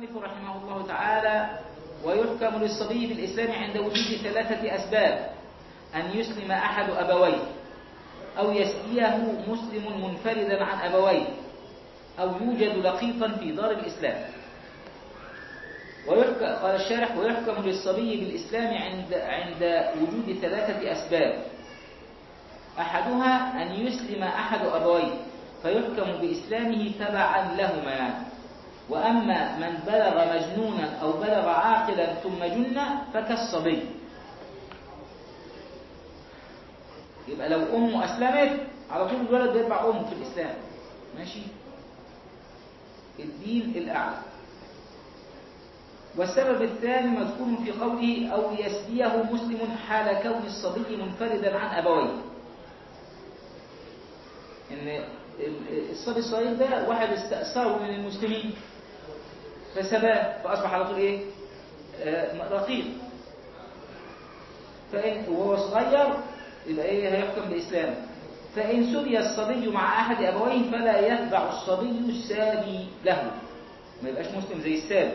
المصنف رحمه الله تعالى ويحكم للصبي بالإسلام عند وجود ثلاثة أسباب أن يسلم أحد أبويه أو يسقيه مسلم منفردا عن أبويه أو يوجد لقيطا في دار الإسلام ويحكم قال الشارح ويحكم للصبي بالإسلام عند عند وجود ثلاثة أسباب أحدها أن يسلم أحد أبويه فيحكم بإسلامه تبعا لهما وأما من بلغ مجنونا أو بلغ عاقلا ثم جن فكالصبي يبقى لو أمه أسلمت على طول الولد بيتبع أمه في الإسلام ماشي الدين الأعلى والسبب الثاني مذكور في قوله أو يسبيه مسلم حال كون الصبي منفردا عن أبويه إن الصبي الصغير ده واحد استأثره من المسلمين فسباه فأصبح على طول إيه؟ آه رقيق فإن وهو صغير يبقى إيه هيحكم بإسلام فإن سبي الصبي مع أحد أبويه فلا يتبع الصبي السابي له ما يبقاش مسلم زي السابي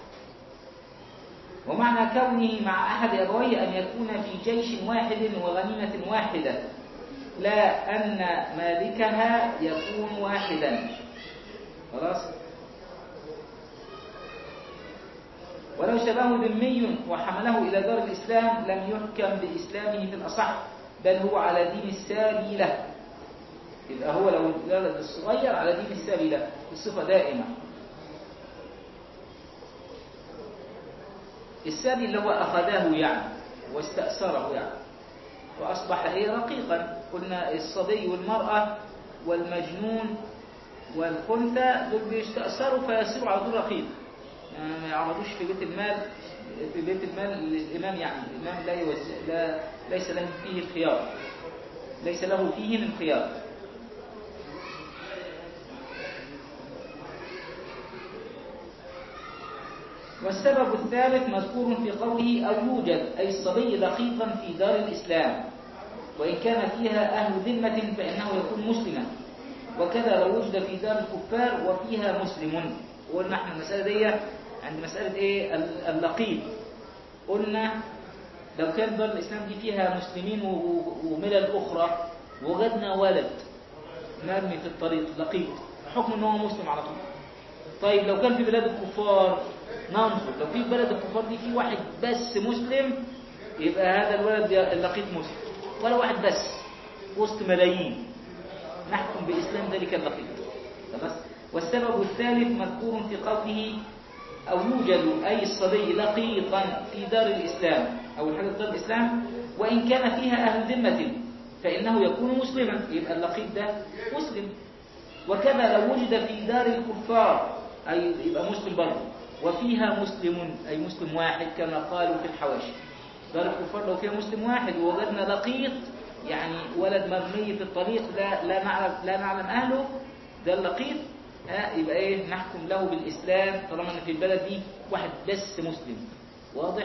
ومعنى كونه مع أحد أبويه أن يكون في جيش واحد وغنيمة واحدة لا أن مالكها يكون واحدا خلاص ولو شبه ذمي وحمله إلى دار الإسلام لم يحكم بإسلامه في الأصح بل هو على دين السابي له يبقى هو لو الولد الصغير على دين السابي له بصفة دائمة السابي اللي هو أخذه يعني واستأثره يعني وأصبح إيه رقيقا قلنا الصبي والمرأة والمجنون والخنثى دول بيستأثروا فيصيروا على طول رقيق يعني ما يعرضوش في بيت المال في بيت المال للإمام يعني الإمام لا, يوزع لا ليس له فيه الخيار ليس له فيه من خيار والسبب الثالث مذكور في قوله أو يوجد أي الصبي لقيطا في دار الإسلام وإن كان فيها أهل ذمة فإنه يكون مسلما وكذا لو وجد في دار الكفار وفيها مسلم قلنا احنا المسألة دي عند مسألة ايه اللقيط قلنا لو كان دار الإسلام دي فيها مسلمين وملل أخرى وجدنا ولد مرمي في الطريق لقيط حكم ان هو مسلم على طول طيب لو كان في بلاد الكفار ننظر لو في بلد الكفار دي في واحد بس مسلم يبقى هذا الولد اللقيط مسلم ولا واحد بس وسط ملايين نحكم بإسلام ذلك اللقيط خلاص والسبب الثالث مذكور في قوله أو يوجد أي الصبي لقيطا في دار الإسلام أو الحاجة دار الإسلام وإن كان فيها أهل ذمة فإنه يكون مسلما يبقى اللقيط ده مسلم وكذا لو وجد في دار الكفار أي يبقى مسلم برضه وفيها مسلم أي مسلم واحد كما قالوا في الحواشي دار الكفار لو فيها مسلم واحد ووجدنا لقيط يعني ولد مرمي في الطريق لا لا نعلم لا نعلم أهله ده اللقيط ها يبقى ايه نحكم له بالإسلام طالما ان في البلد دي واحد بس مسلم واضح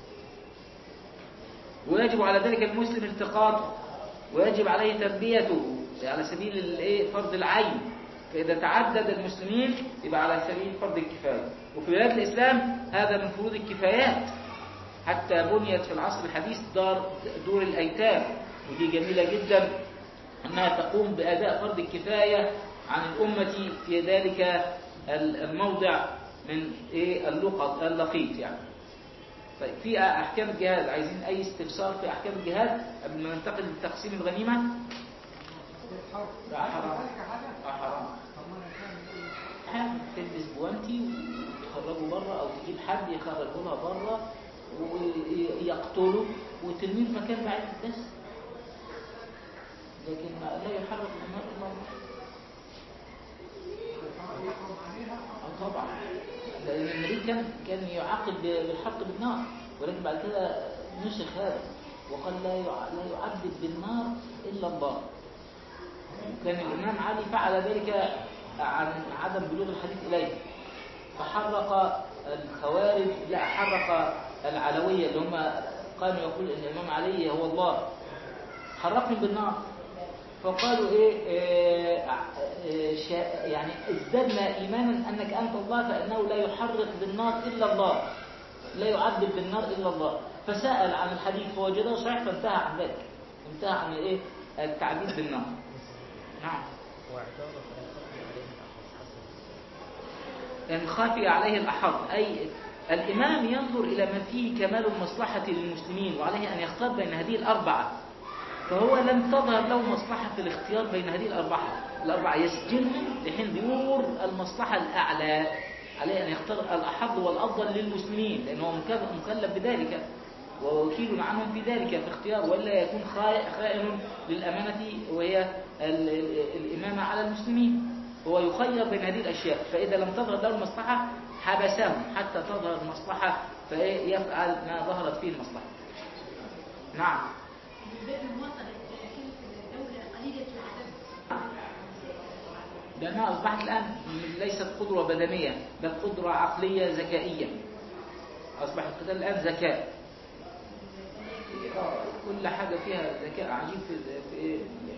ويجب على ذلك المسلم التقاطه ويجب عليه تربيته على سبيل الايه فرض العين فإذا تعدد المسلمين يبقى على سبيل فرض الكفاية وفي بلاد الإسلام هذا من فروض الكفايات حتى بنيت في العصر الحديث دار دور الأيتام ودي جميلة جدا أنها تقوم بأداء فرض الكفاية عن الأمة في ذلك الموضع من إيه اللقط اللقيط يعني طيب في أحكام الجهاد عايزين أي استفسار في أحكام الجهاد قبل ما ننتقل لتقسيم الغنيمة لا حرام حرام تلبس بوانتي وتخرجه بره أو تجيب حد يخرجه لها بره ويقتله وترميه في مكان بعيد بس لكن لا يحرك النار إلا الله طبعا لأن النبي كان كان يعاقب بالحق بالنار ولكن بعد كده نسخ هذا وقال لا لا يعذب بالنار إلا الله كان الإمام علي فعل ذلك عن عدم بلوغ الحديث إليه فحرق الخوارج لا حرق العلوية اللي هم كانوا يقول ان الإمام علي هو الله حرقهم بالنار فقالوا إيه آه، آه، شا- يعني ازددنا إيمانا أنك أنت الله فإنه لا يحرق بالنار إلا الله لا يعذب بالنار إلا الله فسأل عن الحديث فوجده صحيح فانتهى عن ذلك انتهى عن إيه التعذيب بالنار نعم واعترف أن خفي عليه الأحد حسن إن خفي عليه الأحظ أي الإمام ينظر إلى ما فيه كمال المصلحة للمسلمين وعليه أن يختار بين هذه الأربعة فهو لم تظهر له مصلحة في الاختيار بين هذه الأربعة الأربعة يسجنهم لحين ظهور المصلحة الأعلى عليه أن يختار الأحظ والأفضل للمسلمين لأنه مكلف مكلف بذلك ووكيل عنهم في ذلك في اختيار ولا يكون خائ- خائن للأمانة وهي ال- ال- الإمامة على المسلمين هو يخير بين هذه الأشياء فإذا لم تظهر له المصلحة حبسهم حتى تظهر المصلحة فيفعل ما ظهرت فيه المصلحة نعم بالنسبة وصلت كلمة الدولة قليلة العدد لأنها أصبحت الآن ليست قدرة بدنية بل قدرة عقلية ذكائية أصبح القتال الآن ذكاء آه، كل حاجة فيها ذكاء عجيب في, في إيه؟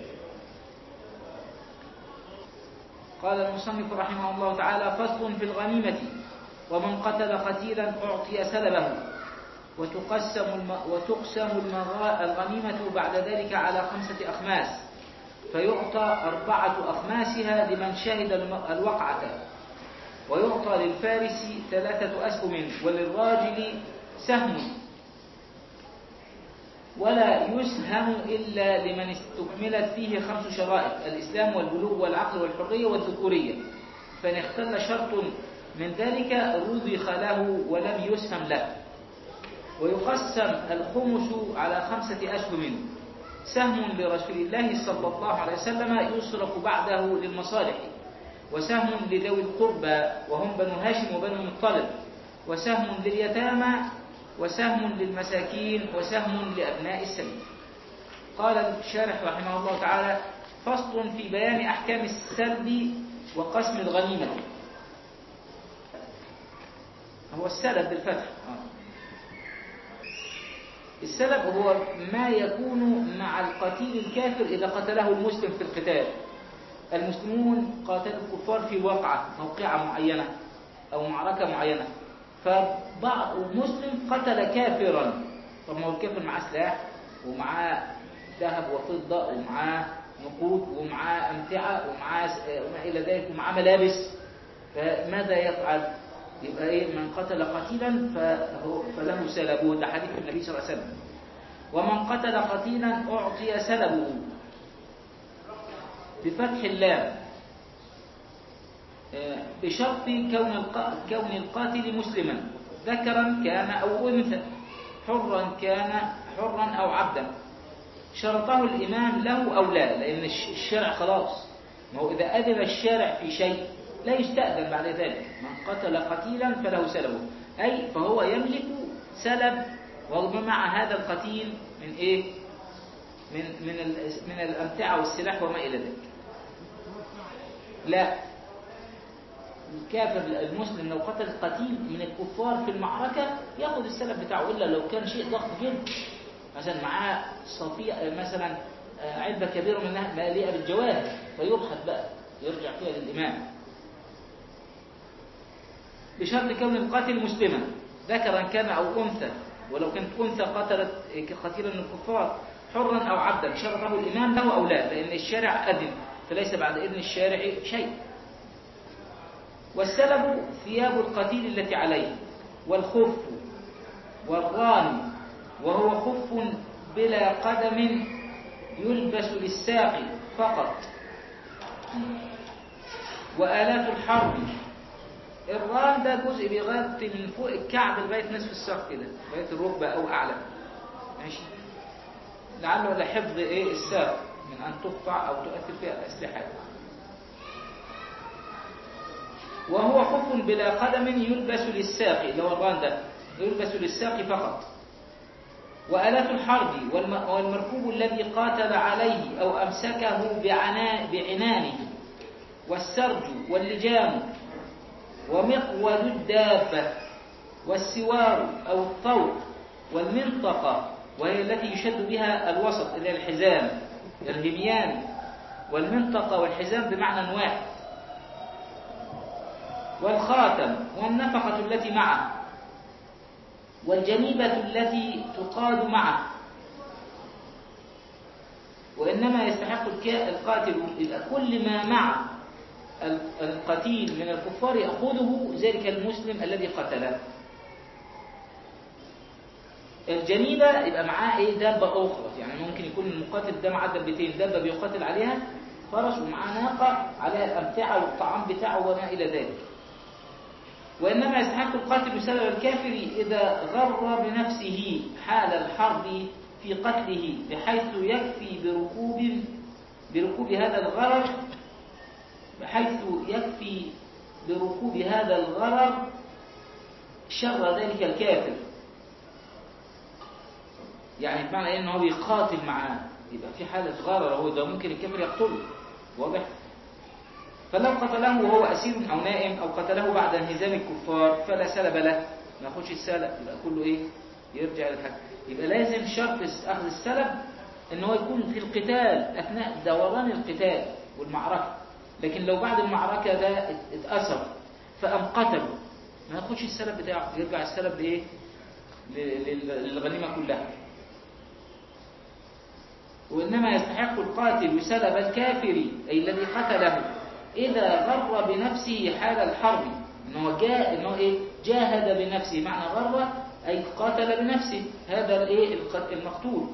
قال المصنف رحمه الله تعالى فصل في الغنيمة ومن قتل قتيلا أعطي سلبه وتقسم الم... وتقسم المغا... الغنيمة بعد ذلك على خمسة أخماس فيعطى أربعة أخماسها لمن شهد الم... الوقعة ويعطى للفارس ثلاثة أسهم وللراجل سهم ولا يسهم إلا لمن استكملت فيه خمس شرائط الإسلام والبلوغ والعقل والحرية والذكورية فإن اختل شرط من ذلك رضخ له ولم يسهم له ويقسم الخمس على خمسة أسهم سهم لرسول الله صلى الله عليه وسلم يصرف بعده للمصالح وسهم لذوي القربى وهم بنو هاشم وبنو المطلب وسهم لليتامى وسهم للمساكين وسهم لأبناء السبيل قال الشارح رحمه الله تعالى فصل في بيان أحكام السلب وقسم الغنيمة هو السلب بالفتح آه. السلب هو ما يكون مع القتيل الكافر إذا قتله المسلم في القتال المسلمون قاتلوا الكفار في وقعة موقعة معينة أو معركة معينة فبعض مسلم قتل كافرا طب ما هو الكافر معاه سلاح ومعاه ذهب وفضة ومعاه نقود ومعاه أمتعة ومعاه س- وما إلى ذلك ومعاه ملابس فماذا يفعل؟ يبقى إيه من قتل قتيلا فهو فله سلبه ده حديث النبي صلى الله عليه وسلم ومن قتل قتيلا أعطي سلبه بفتح اللام آه، بشرط كون الق- كون القاتل مسلما ذكرا كان أو أنثى حرا كان حرا أو عبدا شرطه الإمام له أو لا لأن الش- الشرع خلاص ما هو إذا أذن الشارع في شيء لا يستأذن بعد ذلك من قتل قتيلا فله سلبه أي فهو يملك سلب ومع هذا القتيل من إيه من من ال- من الأمتعة والسلاح وما إلى ذلك لا الكافر المسلم لو قتل قتيل من الكفار في المعركة ياخذ السلب بتاعه إلا لو كان شيء ضخم جدا مثلا معاه صفية مثلا آه، علبة كبيرة منها مليئة بالجواهر فيبحث بقى يرجع فيها للإمام بشرط كون القاتل مسلما ذكرا كان أو أنثى ولو كانت أنثى قتلت قتيلا من الكفار حرا أو عبدا شرطه الإمام له أو لا لأن الشارع أذن فليس بعد إذن الشارع شيء والسلب ثياب القتيل التي عليه والخف والران وهو خف بلا قدم يلبس للساق فقط وآلات الحرب الران ده جزء بيغطي من فوق الكعب لغايه نصف الساق كده لغايه الركبه او اعلى ماشي لعله لحفظ ايه الساق من ان تقطع او تؤثر فيها الاسلحه وهو خف بلا قدم يلبس للساق اللي هو الران ده يلبس للساق فقط وآلات الحرب والم- والمركوب الذي قاتل عليه أو أمسكه بعنا- بعنانه والسرج واللجام ومقود الدابة والسوار أو الطوق والمنطقة وهي التي يشد بها الوسط إلى الحزام الهميان والمنطقة والحزام بمعنى واحد والخاتم والنفقة التي معه والجنيبة التي تقاد معه وإنما يستحق الكا- القاتل كل ما مع ال- القتيل من الكفار يأخذه ذلك المسلم الذي قتله الجنيبة يبقى معاه ايه دابة أخرى يعني ممكن يكون المقاتل ده معاه دبتين دابة بيقاتل عليها فرس ومعاه ناقة عليها الأمتعة والطعام بتاعه وما إلى ذلك وإنما يستحق القاتل بسبب الكافر إذا غر بنفسه حال الحرب في قتله بحيث يكفي بركوب بركوب هذا الغرر بحيث يكفي بركوب هذا الغرر شر ذلك الكافر يعني بمعنى ايه ان هو بيقاتل معاه يبقى في حالة غرر هو ده ممكن الكافر يقتله واضح فلو قتله وهو أسير أو نائم أو قتله بعد انهزام الكفار فلا سلب له ما ياخدش السلب يبقى كله إيه يرجع للحق يبقى لازم شرط أخذ السلب إن هو يكون في القتال أثناء دوران القتال والمعركة لكن لو بعد المعركة ده ات- اتأثر فقام قتله ما ياخدش السلب بتاعه يرجع السلب لإيه ل- لل- للغنيمة كلها وإنما يستحق القاتل سلب الكافر أي الذي قتله إذا غر بنفسه حال الحرب إنه جاء إنه إيه جاهد بنفسه معنى غر أي قاتل بنفسه هذا الإيه الق- المقتول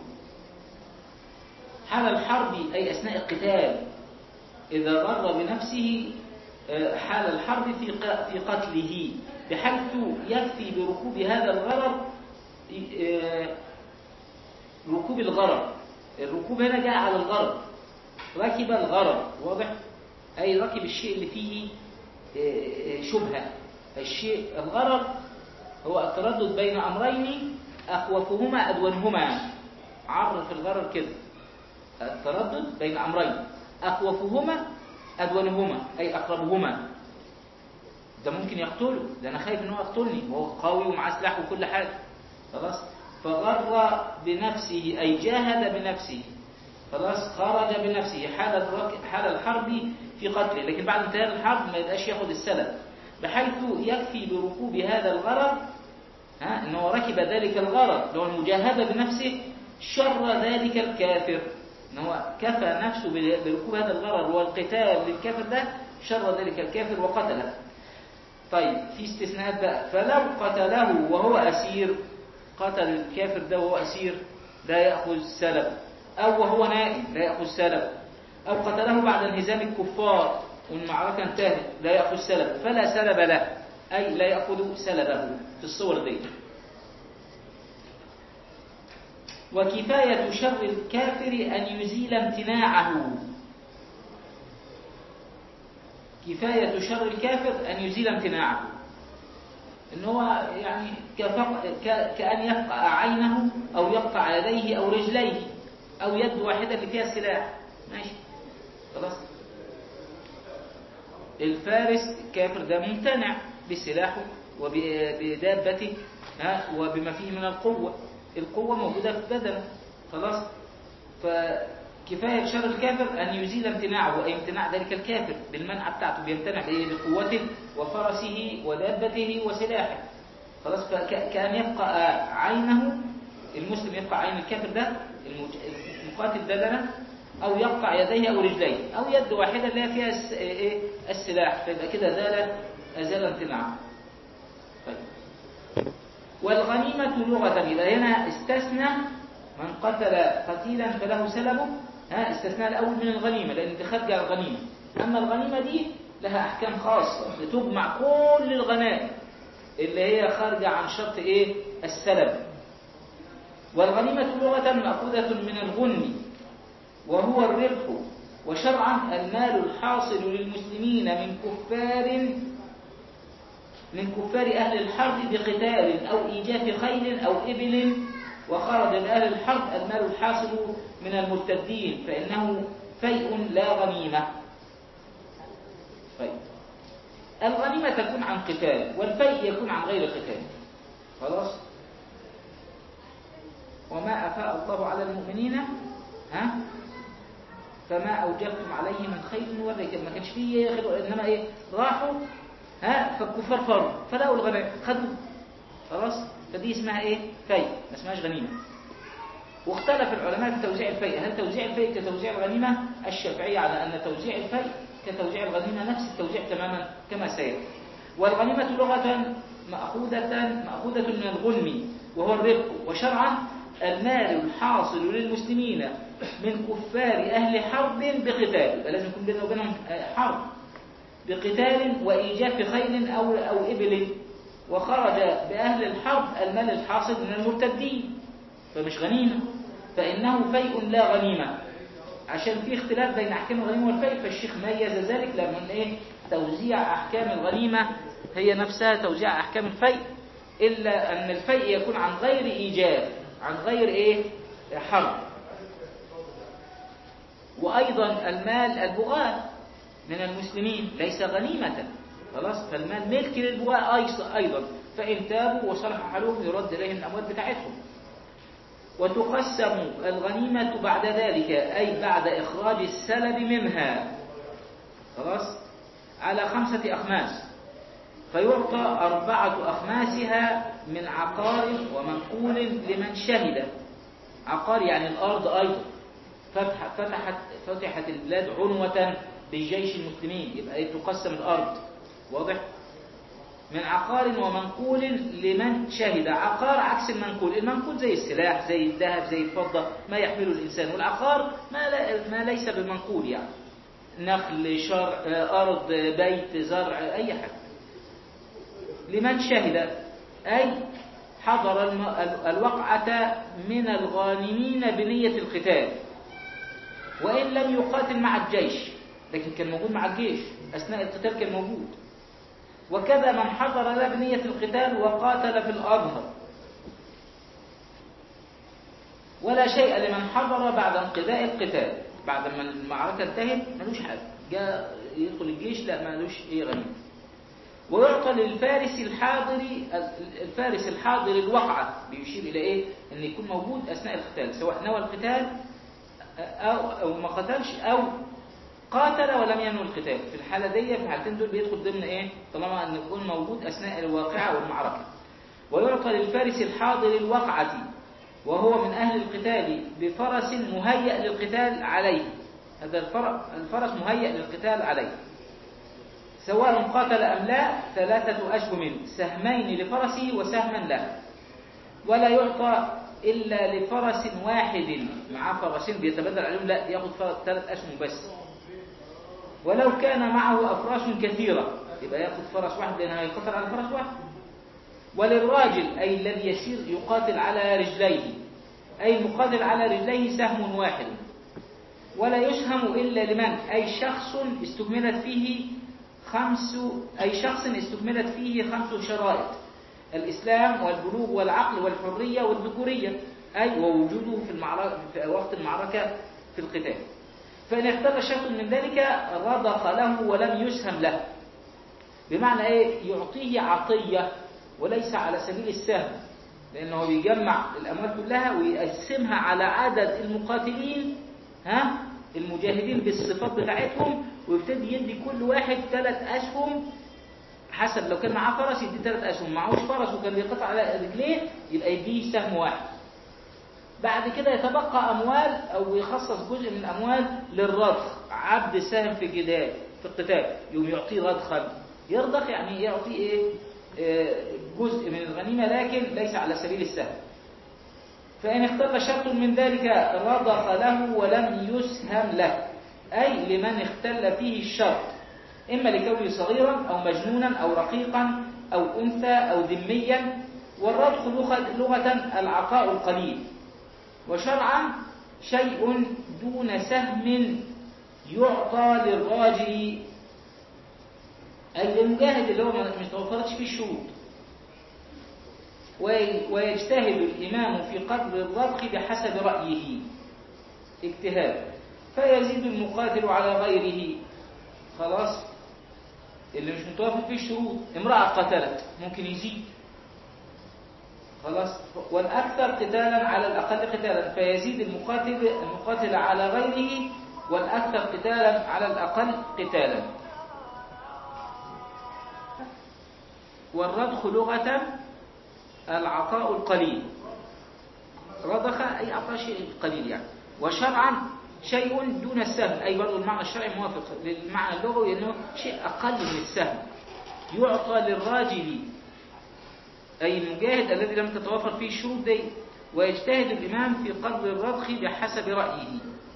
حال الحرب أي أثناء القتال إذا غر بنفسه آه، حال الحرب في ق- في قتله بحيث يكفي بركوب هذا الغرر آه، ركوب الغرر الركوب هنا جاء على الغرر ركب الغرر واضح أي ركب الشيء اللي فيه آه، آه، شبهة الشيء الغرر هو التردد بين أمرين أخوفهما أدونهما عرف الغرر كده التردد بين أمرين أخوفهما أدونهما أي أقربهما ده ممكن يقتله ده أنا خايف إن هو يقتلني وهو قوي ومعاه سلاح وكل حاجة خلاص فغر بنفسه أي جاهد بنفسه خلاص خرج بنفسه حال الرك... حال الحرب في قتله لكن بعد انتهاء الحرب ما يبقاش ياخد السلب بحيث يكفي بركوب هذا الغرض ها ان هو ركب ذلك الغرض اللي هو المجاهده بنفسه شر ذلك الكافر ان هو كفى نفسه بال- بركوب هذا الغرض والقتال للكافر ده شر ذلك الكافر وقتله طيب في استثناءات بقى فلو قتله وهو أسير قتل الكافر ده وهو أسير لا يأخذ سلب أو وهو نائم لا يأخذ سلب أو قتله بعد انهزام الكفار والمعركة انتهت لا يأخذ سلب فلا سلب له أي لا يأخذ سلبه في الصور دي وكفاية شر الكافر أن يزيل امتناعه كفاية شر الكافر أن يزيل امتناعه إن هو يعني كفق... ك... كأن يفقع عينه أو يقطع يديه أو رجليه أو يد واحدة اللي فيها سلاح ماشي خلاص الفارس الكافر ده ممتنع بسلاحه وبدابته ها وبما فيه من القوة القوة موجودة في بدنه خلاص فكفاية شر الكافر أن يزيل امتناعه أي امتناع ذلك الكافر بالمنع بتاعته بيمتنع بإيه؟ بقوته وفرسه ودابته وسلاحه خلاص فكأن يبقى عينه المسلم يبقى عين الكافر ده المج- المقاتل ده لنا أو يقطع يديه أو رجليه أو يد واحدة اللي هي فيها الس- إيه؟ السلاح فيبقى كده زال أزال امتناعه طيب والغنيمة لغة يبقى هنا استثنى من قتل قتيلا فله سلبه ها استثناء الأول من الغنيمة لأن دي خارجة على الغنيمة أما الغنيمة دي لها أحكام خاصة بتجمع كل الغنائم اللي هي خارجة عن شرط إيه السلب والغنيمة لغة مأخوذة من الغني وهو الربح وشرعا المال الحاصل للمسلمين من كفار من كفار أهل الحرب بقتال أو إيجاف خيل أو إبل وخرج من أهل الحرب المال الحاصل من المرتدين فإنه فيء لا غنيمة طيب الغنيمة تكون عن قتال والفيء يكون عن غير قتال خلاص وما أفاء الله على المؤمنين ها فما أوجبتم عليه من خير والركب ما كانش فيه غير إنما إيه راحوا ها فالكفار فروا فلقوا الغنائم خدوا خلاص فدي اسمها إيه فيء ما اسمهاش غنيمة واختلف العلماء في توزيع الفيء هل توزيع الفيء كتوزيع الغنيمة الشافعية على أن توزيع الفيء كتوزيع الغنيمة نفس التوزيع تماما كما سيأتي والغنيمة لغة مأخوذة مأخوذة من الغنم وهو الربح وشرعا المال الحاصل للمسلمين من كفار أهل حرب بقتال يبقى لازم يكون بيننا وبينهم حرب بقتال وإيجاف خيل أو أو إبل وخرج بأهل الحرب المال الحاصل من المرتدين فمش غنيمة فإنه فيء لا غنيمة عشان في اختلاف بين أحكام الغنيمة والفيء فالشيخ ميز ذلك لما إيه توزيع أحكام الغنيمة هي نفسها توزيع أحكام الفيء إلا أن الفيء يكون عن غير إيجاب عن غير إيه حرب وأيضا المال البغاة من المسلمين ليس غنيمة خلاص فالمال ملك للبغاة أيضا فإن تابوا وصلح حالهم يرد إليهم الأموال بتاعتهم وتقسم الغنيمة بعد ذلك أي بعد إخراج السلب منها خلاص على خمسة أخماس فيعطى أربعة أخماسها من عقار ومنقول لمن شهد عقار يعني الأرض أيضا فتح فتحت فتحت البلاد عنوة لجيش المسلمين يبقى إيه تقسم الأرض واضح من عقار ومنقول لمن شهد عقار عكس المنقول المنقول زي السلاح زي الذهب زي الفضة ما يحمله الإنسان والعقار ما, لا ما ليس بالمنقول يعني نخل شرع أرض بيت زرع أي حاجة لمن شهد أي حضر الم- الوقعة من الغانمين بنية القتال وإن لم يقاتل مع الجيش لكن كان موجود مع الجيش أثناء القتال كان موجود وكذا من حضر لا بنية القتال وقاتل في الأظهر ولا شيء لمن حضر بعد انقضاء القتال بعد ما المعركة انتهت ملوش حاجة جاء يدخل الجيش لا ملوش ايه غنيمة ويعطى للفارس الحاضر الفارس الحاضر الوقعة بيشير إلى إيه؟ إن يكون موجود أثناء القتال سواء نوى القتال أو, أو ما قتلش أو قاتل ولم ينوي القتال في الحالة دي في الحالتين دول بيدخل ضمن إيه؟ طالما أن يكون موجود أثناء الواقعة والمعركة ويعطى للفارس الحاضر الوقعة وهو من أهل القتال بفرس مهيأ للقتال عليه هذا الفر- الفرس مهيأ للقتال عليه سواء قاتل أم لا ثلاثة أسهم سهمين لفرسه وسهما له ولا يعطى إلا لفرس واحد مع فرسين بيتبدل عليهم لا ياخذ فر- ثلاث أسهم بس ولو كان معه أفراس كثيرة يبقى ياخذ فرس واحد لأنه يقتل على فرس واحد وللراجل أي الذي يسير يقاتل على رجليه أي المقاتل على رجليه سهم واحد ولا يسهم إلا لمن أي شخص استكملت فيه خمس أي شخص استكملت فيه خمس شرائط الإسلام والبلوغ والعقل والحرية والذكورية أي ووجوده في, المعركة في وقت المعركة في القتال فإن اختل شيء من ذلك رضخ له ولم يسهم له بمعنى إيه يعطيه عطية وليس على سبيل السهم لأنه بيجمع الأموال كلها ويقسمها على عدد المقاتلين ها المجاهدين بالصفات بتاعتهم ويبتدي يدي كل واحد ثلاث أسهم حسب لو كان معاه فرس يدي ثلاث أسهم معهوش فرس وكان بيقطع على رجليه يبقى يديه سهم واحد بعد كده يتبقى أموال أو يخصص جزء من الأموال للرضخ عبد ساهم في الجدال في القتال يقوم يعطيه رضخا يرضخ يعني يعطيه إيه آه، جزء من الغنيمة لكن ليس على سبيل السهم فإن اختل شرط من ذلك رضخ له ولم يسهم له أي لمن اختل فيه الشرط إما لكونه صغيرا أو مجنونا أو رقيقا أو أنثى أو ذميا والرضخ لغة, لغة العطاء القليل وشرعا شيء دون سهم يعطى للراجل أي للمجاهد اللي هو مش توفرتش فيه الشروط وي- ويجتهد الإمام في قدر الرضخ بحسب رأيه اجتهاد فيزيد المقاتل على غيره خلاص اللي مش متوافق فيه الشروط امرأة قتلت ممكن يزيد خلاص والأكثر قتالا على الأقل قتالا فيزيد المقاتل المقاتل على غيره والأكثر قتالا على الأقل قتالا والرضخ لغة العطاء القليل رضخ أي أعطى شيء قليل يعني وشرعا شيء دون السهم أي برضو المعنى الشرعي موافق للمعنى اللغوي أنه شيء أقل من السهم يعطى للراجل أي المجاهد الذي لم تتوفر فيه الشروط دي ويجتهد الإمام في قدر الرضخ بحسب رأيه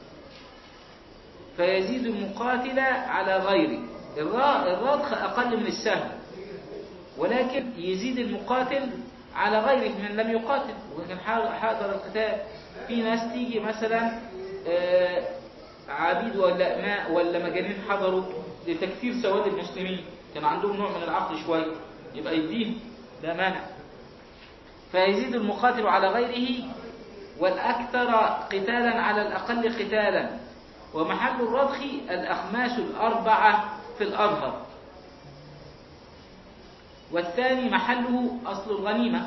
فيزيد المقاتل على غيره الر- الرضخ أقل من السهم ولكن يزيد المقاتل على غيره من لم يقاتل وكان حا- حاضر القتال في ناس تيجي مثلا آه، عبيد ولا ماء ولا مجانين حضروا لتكثير سواد المسلمين كان عندهم نوع من العقل شوية يبقى يديهم لا مانع فيزيد المقاتل على غيره والأكثر قتالا على الأقل قتالا ومحل الرضخ الأخماس الأربعة في الأظهر والثاني محله أصل الغنيمة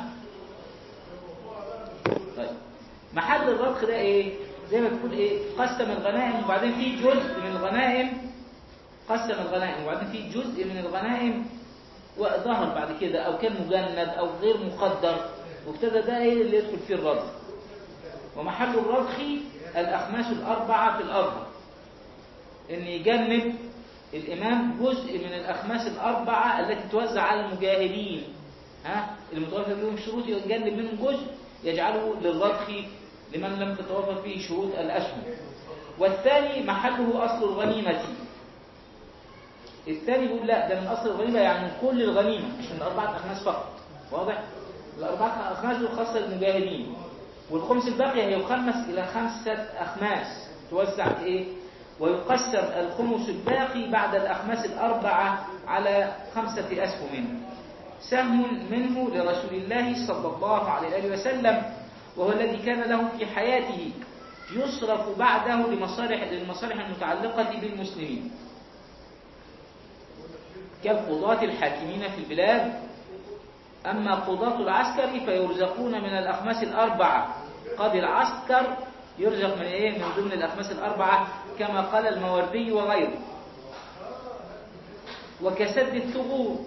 طيب محل الرضخ ده إيه؟ زي ما تقول إيه؟ قسم الغنائم وبعدين في جزء من الغنائم قسم الغنائم وبعدين في جزء من الغنائم وظهر بعد كده أو كان مجند أو غير مقدر وابتدى ده إيه اللي يدخل فيه الرضخ ومحل الرضخ الأخماس الأربعة في الأظهر إن يجنب الإمام جزء من الأخماس الأربعة التي توزع على المجاهدين ها المتوفر فيهم الشروط يجنب منهم جزء يجعله للرضخ لمن لم تتوفر فيه شروط الأسهم والثاني محله أصل الغنيمة الثاني يقول لا ده من أصل الغنيمة يعني من كل الغنيمة مش من أربعة أخماس فقط واضح؟ الأربعة أخماس دول خاصة للمجاهدين والخمس الباقي هيخمس إلى خمسة أخماس توزع في إيه؟ ويقسم الخمس الباقي بعد الأخماس الأربعة على خمسة أسهم سهم منه لرسول الله صلى الله عليه وآله وسلم وهو الذي كان له في حياته يصرف بعده لمصالح للمصالح المتعلقة بالمسلمين كالقضاة الحاكمين في البلاد أما قضاة العسكر فيرزقون من الأخماس الأربعة قاضي العسكر يرزق من إيه؟ من ضمن الأخماس الأربعة كما قال الموردي وغيره وكسد الثغور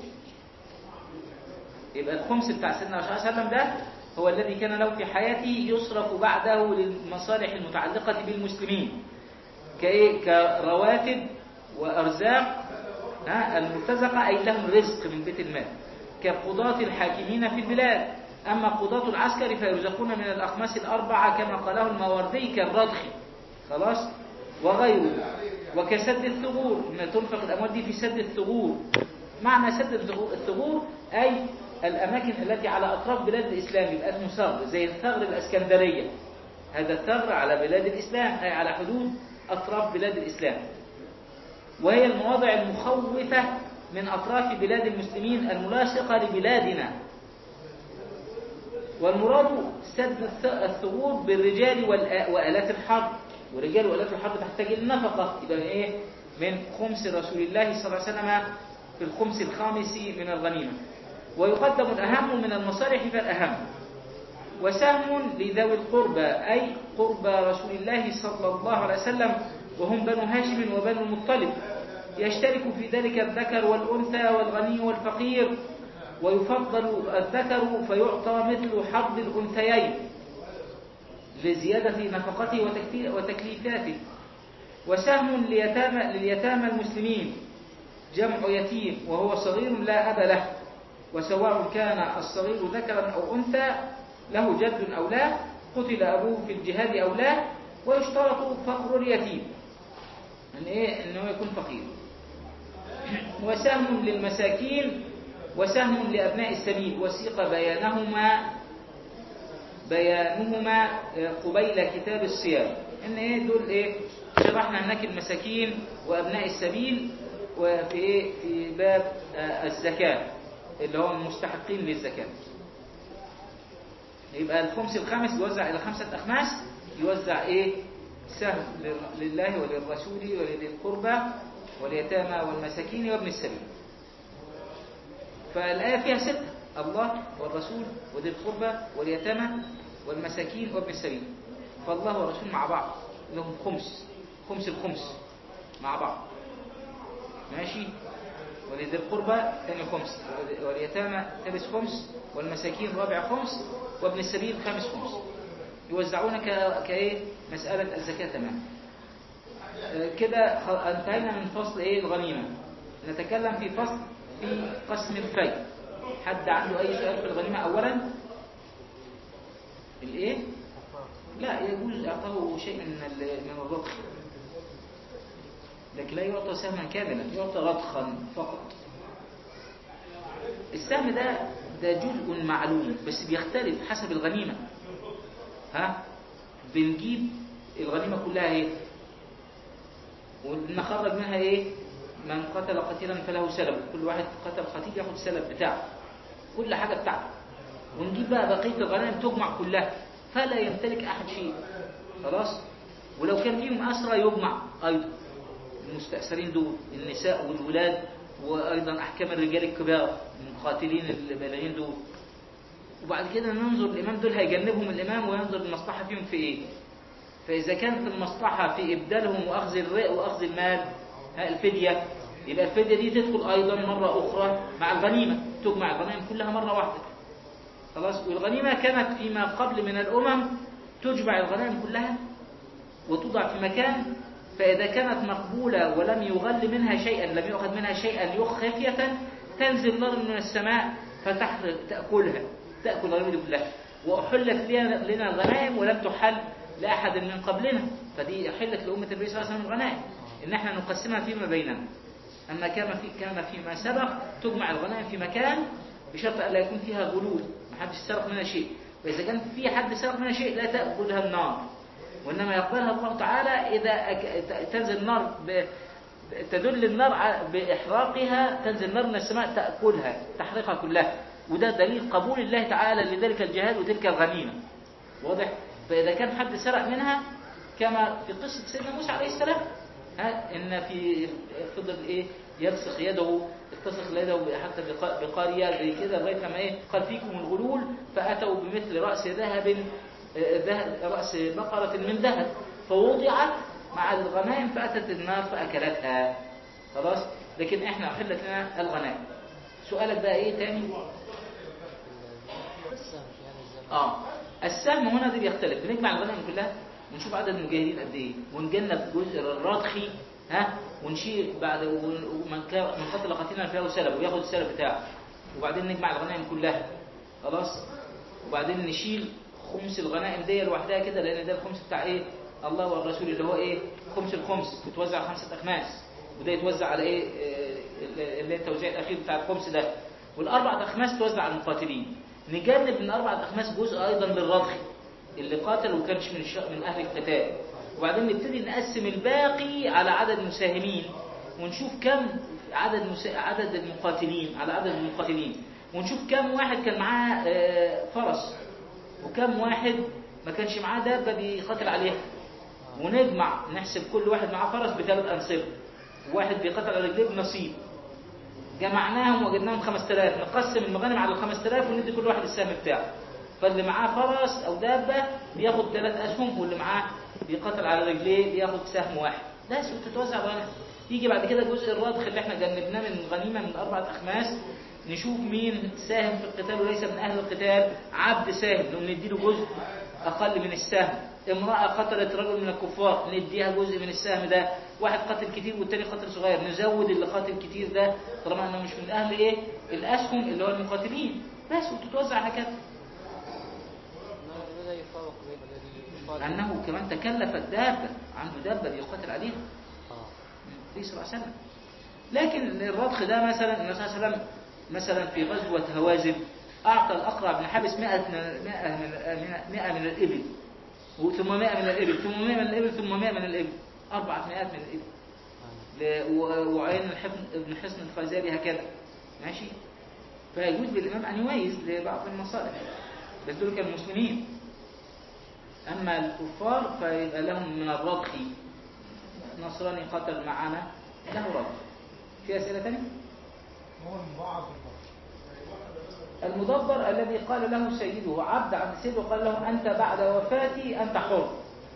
يبقى الخمس بتاع سيدنا الرسول صلى الله عليه وسلم ده هو الذي كان له في حياته يصرف بعده للمصالح المتعلقة بالمسلمين كإيه؟ كرواتب وأرزاق ها المرتزقة أي لهم رزق من بيت المال كقضاة الحاكمين في البلاد أما قضاة العسكر فيرزقون من الأخماس الأربعة كما قاله المواردي كالرضخ خلاص وغيره وكسد الثغور ما تنفق الأموال دي في سد الثغور معنى سد الثغور- الثغور أي الأماكن التي على أطراف بلاد الإسلام يبقى اسمه ثغر زي الثغر الأسكندرية هذا الثغر على بلاد الإسلام أي على حدود أطراف بلاد الإسلام وهي المواضع المخوفة من أطراف بلاد المسلمين الملاصقة لبلادنا والمراد سد الث- الثغور بالرجال والآ- وآلات الحرب ورجال وآلات الحرب تحتاج إلى النفقة يبقى من إيه؟ من خمس رسول الله صلى الله عليه وسلم في الخمس الخامس من الغنيمة ويقدم الأهم من المصالح فالأهم وسهم لذوي القربى أي قربى رسول الله صلى الله عليه وسلم وهم بنو هاشم وبنو المطلب يشترك في ذلك الذكر والأنثى والغني والفقير ويفضل الذكر فيعطى مثل حظ الأنثيين لزيادة نفقته وتكفي- وتكليفاته وسهم ليتامى, لليتامى المسلمين جمع يتيم وهو صغير لا أب له وسواء كان الصغير ذكرا أو أنثى له جد أو لا قتل أبوه في الجهاد أو لا ويشترط فقر اليتيم أن إيه أنه يكون فقير وسهم للمساكين وسهم لأبناء السبيل وسيق بيانهما بيانهما آه، قبيل كتاب الصيام ان ايه دول ايه شرحنا هناك المساكين وابناء السبيل وفي ايه في باب آه، الزكاه اللي هو المستحقين للزكاه يبقى الخمس الخامس يوزع الى خمسه اخماس يوزع ايه سهم لل- لله وللرسول ولذي القربى واليتامى والمساكين وابن السبيل فالآية فيها ستة الله والرسول وذي القربى واليتامى والمساكين وابن السبيل فالله والرسول مع بعض لهم خمس خمس الخمس مع بعض ماشي ولذي القربى ثاني خمس واليتامى ثالث خمس والمساكين رابع خمس وابن السبيل خامس خمس يوزعون ك- كايه مسألة الزكاة تمام آه، كده خ- انتهينا من فصل ايه الغنيمة نتكلم في فصل في قسم الفي حد عنده اي سؤال في الغنيمة اولا الايه لا يجوز اعطاه شيء من ال- من الرضخ لكن لا يعطى سهما كاملا يعطى رضخا فقط السهم ده ده جزء معلوم بس بيختلف حسب الغنيمة ها بنجيب الغنيمة كلها ايه ونخرج منها ايه من قتل قتيلا فله سلب كل واحد قتل قتيل ياخد السلب بتاعه كل حاجة بتاعته ونجيب بقى بقية الغنائم تجمع كلها فلا يمتلك أحد شيء خلاص ولو كان فيهم أسرى يجمع أيضا المستأثرين دول النساء والولاد وأيضا أحكام الرجال الكبار المقاتلين البالغين دول وبعد كده ننظر الإمام دول هيجنبهم الإمام وينظر المصلحة فيهم في إيه فإذا كانت المصلحة في إبدالهم وأخذ الرق وأخذ المال ها الفدية يبقى الفدية دي تدخل أيضا مرة أخرى مع الغنيمة تجمع الغنائم كلها مرة واحدة خلاص والغنيمة كانت فيما قبل من الأمم تجمع الغنائم كلها وتوضع في مكان فإذا كانت مقبولة ولم يغل منها شيئا لم يؤخذ منها شيئا يخ خفية تنزل نار من السماء فتحرق تأكلها تأكل الغنائم دي كلها وأحلت لنا لنا الغنائم ولم تحل لأحد من قبلنا فدي أحلت لأمة النبي صلى الله عليه وسلم الغنائم إن احنا نقسمها فيما بيننا أما كان في كان فيما سبق تجمع الغنائم في مكان بشرط ألا يكون فيها غلول ما حدش سرق منها شيء وإذا كان في حد سرق منها شيء لا تأكلها النار وإنما يقبلها الله تعالى إذا أك- تنزل النار ب... تدل النار ع- بإحراقها تنزل النار من السماء تأكلها تحرقها كلها وده دليل قبول الله تعالى لذلك الجهاد وتلك الغنيمة واضح فإذا كان حد سرق منها كما في قصة سيدنا موسى عليه السلام ها إن في فضل إيه يلصق يده اتصق يده حتى بقا- بقارية زي كده لغاية لما إيه قال فيكم الغلول فأتوا بمثل رأس ذهب آه، ذهب- رأس بقرة من ذهب فوضعت مع الغنائم فأتت النار فأكلتها خلاص لكن إحنا أحلت لنا الغنائم سؤالك بقى إيه تاني السهم في هذا الزمن اه السهم هنا ده بيختلف بنجمع الغنائم كلها ونشوف عدد المجاهدين قد ايه ونجنب جزء الرضخي ها ونشيل بعد ومن كان من قتل قتيلا فله سلب وياخد السلب بتاعه وبعدين نجمع الغنائم كلها خلاص وبعدين نشيل خمس الغنائم دي لوحدها كده لان ده الخمس بتاع ايه الله والرسول اللي هو ايه خمس الخمس بتوزع خمسة اخماس وده يتوزع على ايه آه، اللي هي التوزيع الاخير بتاع الخمس ده والاربع اخماس توزع على المقاتلين نجنب من اربع اخماس جزء ايضا للرضخ اللي قاتل وكانش من الش... من اهل القتال وبعدين نبتدي نقسم الباقي على عدد مساهمين ونشوف كم عدد مسا... عدد المقاتلين على عدد المقاتلين ونشوف كم واحد كان معاه آه، فرس وكم واحد ما كانش معاه دابة بيقاتل عليها ونجمع نحسب كل واحد معاه فرس بثلاث أنصبة وواحد بيقاتل على رجليه بنصيب جمعناهم وجدناهم 5000 نقسم المغانم على ال 5000 وندي كل واحد السهم بتاعه فاللي معاه فرس او دابه بياخد ثلاث اسهم واللي معاه بيقاتل على رجليه بياخد سهم واحد بس وتتوزع غنائم يجي بعد كده جزء الرضخ اللي احنا جنبناه من الغنيمه من اربعه اخماس نشوف مين ساهم في القتال وليس من اهل القتال عبد ساهم نقوم نديله جزء اقل من السهم امرأة قتلت رجل من الكفار نديها جزء من السهم ده واحد قتل كتير والتاني قتل صغير نزود اللي قاتل كتير ده طالما انه مش من اهل ايه الاسهم اللي هو المقاتلين بس وتتوزع هكذا ماذا يفرق بين الذي يقاتل لانه كمان تكلف الدابة عنده دابة بيقاتل عليها آه. النبي صلى الله عليه وسلم لكن الرضخ ده مثلا النبي صلى الله عليه وسلم مثلا في غزوة هوازن أعطى الأقرع بن حابس 100 من 100 من 100 من الإبل ثم 100 من الإبل ثم 100 من الإبل ثم 100 من الإبل 400 من الإبل ل- و- وعين الحفن ابن حصن الفازاري هكذا ماشي فيجوز للإمام أن يميز لبعض المصالح بس دول كانوا مسلمين أما الكفار فيبقى لهم من الرضخ نصراني قتل معنا له رضخ في أسئلة ثانية؟ هو المضاعف الفقر المدبر الذي قال له سيده عبد عبد سيده قال له أنت بعد وفاتي أنت حر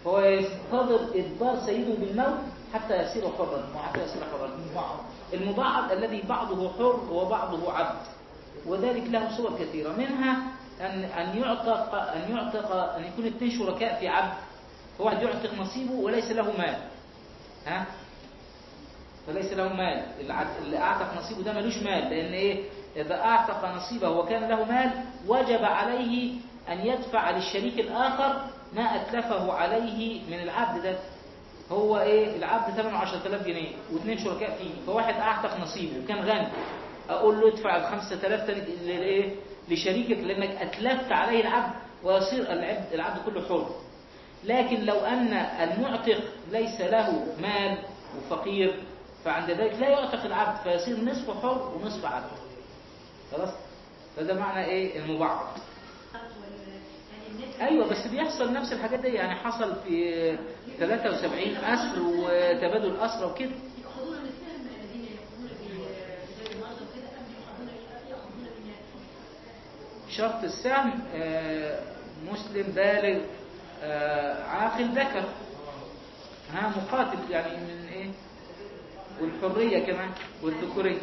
فهو ينتظر إدبار سيده بالموت حتى يصير حرا وحتى يصير حرا المبعض المبعض الذي بعضه حر وبعضه عبد وذلك له صور كثيرة منها أن أن يعتق أن يعتق أن يكون اثنين شركاء في عبد فواحد يعتق نصيبه وليس له مال ها فليس له مال العبد- اللي أعتق نصيبه ده ملوش مال لأن إيه إذا أعتق نصيبه وكان له مال وجب عليه أن يدفع للشريك الآخر ما أتلفه عليه من العبد ده هو ايه العبد ثمنه 10000 جنيه واثنين شركاء فيه فواحد اعتق نصيبه وكان غني اقول له ادفع ال 5000 تاني لايه لشريكك لانك اتلفت عليه العبد ويصير العبد العبد كله حر لكن لو ان المعتق ليس له مال وفقير فعند ذلك لا يعتق العبد فيصير نصف حر ونصف عبد خلاص فده معنى ايه المبعض يعني الناس ايوه بس بيحصل نفس الحاجات دي يعني حصل في 73 اسر وتبادل اسرى وكده يأخذون من السهم الذين يأخذون بذوي المرضى وكده أم يأخذون يأخذون من شرط السهم آه، مسلم بالغ آه، عاقل ذكر ها مقاتل يعني من ايه والحرية كمان والذكورية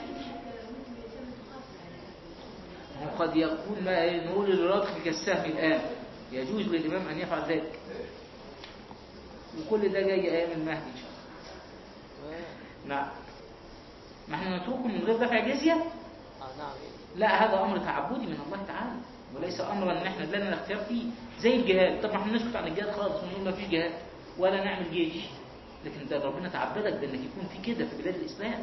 وقد يكون ما إيه، نقول الرضخ كالسهم الآن يجوز للإمام أن يفعل ذلك وكل ده جاي أيام المهدي إن شاء الله نعم ما احنا نتركه من غير دفع جزية آه نعم لا هذا امر تعبدي من الله تعالى وليس امرا ان احنا لنا الاختيار فيه زي الجهاد طب ما احنا نسكت عن الجهاد خالص ونقول ما فيش جهاد ولا نعمل جيش لكن ده ربنا تعبدك بانك يكون في كده في بلاد الاسلام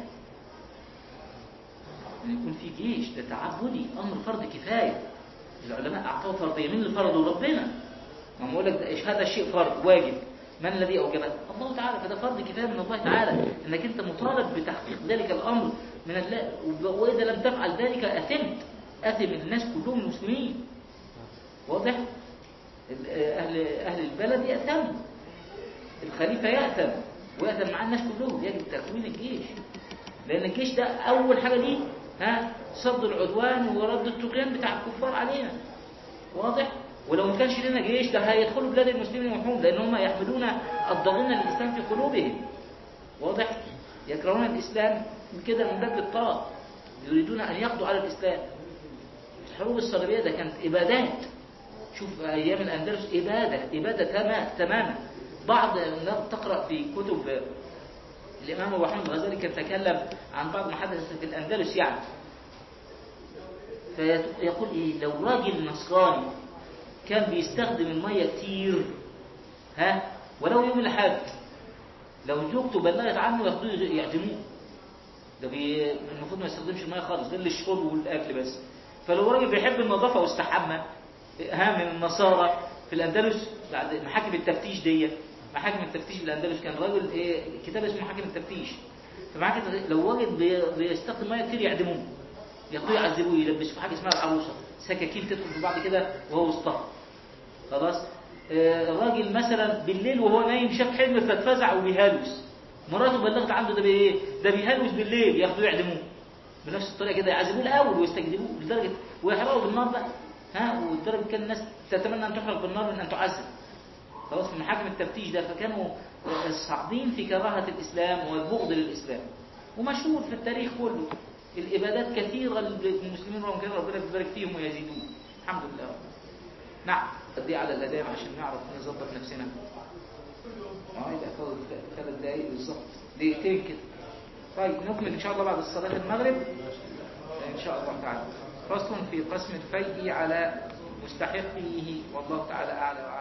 ان يكون في جيش ده تعبدي امر فرض كفايه العلماء اعطوه فرضيه مين اللي فرضه ربنا ما بقول لك ده إيش هذا الشيء فرض واجب من الذي اوجبه الله تعالى فده فرض كفايه من الله تعالى انك انت مطالب بتحقيق ذلك الامر من الله وب- واذا لم تفعل ذلك اثمت اثم الناس كلهم المسلمين واضح ال- اهل اهل البلد ياثموا الخليفه ياثم وياثم مع الناس كلهم يجب تكوين الجيش لان الجيش ده اول حاجه ليه ها صد العدوان ورد الطغيان بتاع الكفار علينا واضح ولو ما كانش لنا جيش ده هيدخلوا بلاد المسلمين وحوم لان هم يحملون الضغينه للاسلام في قلوبهم واضح يكرهون الاسلام من كده من باب الطاعه يريدون ان يقضوا على الاسلام الحروب الصليبيه ده كانت ابادات شوف ايام الاندلس اباده اباده تمام تماما بعض الناس تقرا في كتب الامام ابو حامد الغزالي كان تكلم عن بعض ما حدث في الاندلس يعني فيقول ايه لو راجل نصراني كان بيستخدم الميه كتير ها ولو يوم الاحد لو زوجته بلغت عنه ياخدوه يعدموه ده بي... المفروض ما يستخدمش الميه خالص غير للشرب والاكل بس فلو راجل بيحب النظافه واستحمى ها من النصارى في الاندلس بعد محاكم التفتيش دي محاكم التفتيش في الاندلس كان راجل ايه كتاب اسمه محاكم التفتيش فمحاكم لو راجل بي... بيستخدم ميه كتير يعدموه ياخدوه يعذبوه يلبسوه حاجه اسمها العروسه سكاكين تدخل في بعض كده وهو وسطها خلاص آه، راجل مثلا بالليل وهو نايم شاف حلم فاتفزع وبيهلوس مراته بلغت عنده ده بايه ده بيهلوس بالليل ياخدوه يعدموه بنفس الطريقه كده يعذبوه الاول ويستجدبوه لدرجه ويحرقوا بالنار بقى ها ولدرجه كان الناس تتمنى ان تحرق بالنار من ان تعذب خلاص في محاكم التفتيش ده فكانوا صاعدين في كراهه الاسلام والبغض للاسلام ومشهور في التاريخ كله الابادات كثيره للمسلمين وهم كانوا ربنا يبارك فيهم ويزيدون الحمد لله نعم دي على الأداء عشان نعرف نظبط نفسنا اه يبقى فاضل ثلاث دقايق بالظبط دقيقتين كده طيب نكمل إن شاء الله بعد صلاة المغرب إن شاء الله تعالى فصل في قسم الفيء على مستحقه والله تعالى أعلى وأعلم